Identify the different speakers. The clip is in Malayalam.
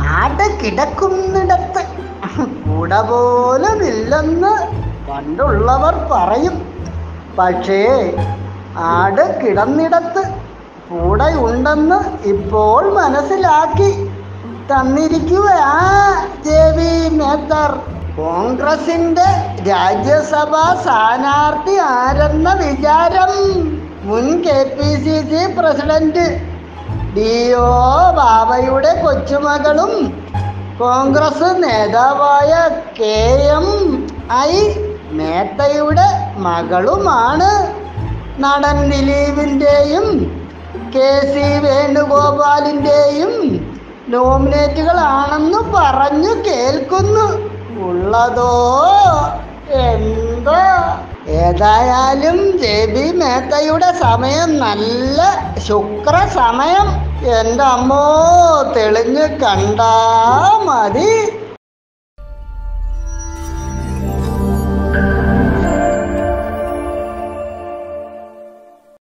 Speaker 1: ആട് കിടക്കുന്നിടത്ത് കൂട പോലും ഇല്ലെന്ന് പണ്ടുള്ളവർ പറയും പക്ഷേ ആട് കിടന്നിടത്ത് കൂടെയുണ്ടെന്ന് ഇപ്പോൾ മനസ്സിലാക്കി തന്നിരിക്കുകയാ ജെ വി മേത്തർ കോൺഗ്രസിന്റെ രാജ്യസഭാ സ്ഥാനാർത്ഥി ആരെന്ന വിചാരം മുൻ K P C C president D O ബാബയുടെ കൊച്ചുമകളും കോൺഗ്രസ് നേതാവായ കെ എം ഐ മേത്തയുടെ മകളുമാണ് നടൻ ദിലീപിൻ്റെയും കെ സി വേണുഗോപാലിൻ്റെയും നോമിനേറ്റുകളാണെന്ന് പറഞ്ഞു കേൾക്കുന്നു ഉള്ളതോ എന്തോ ഏതായാലും ജെ ബി മേത്തയുടെ സമയം നല്ല ശുക്ര സമയം എൻ്റെ അമ്മോ തെളിഞ്ഞ് കണ്ടാ മതി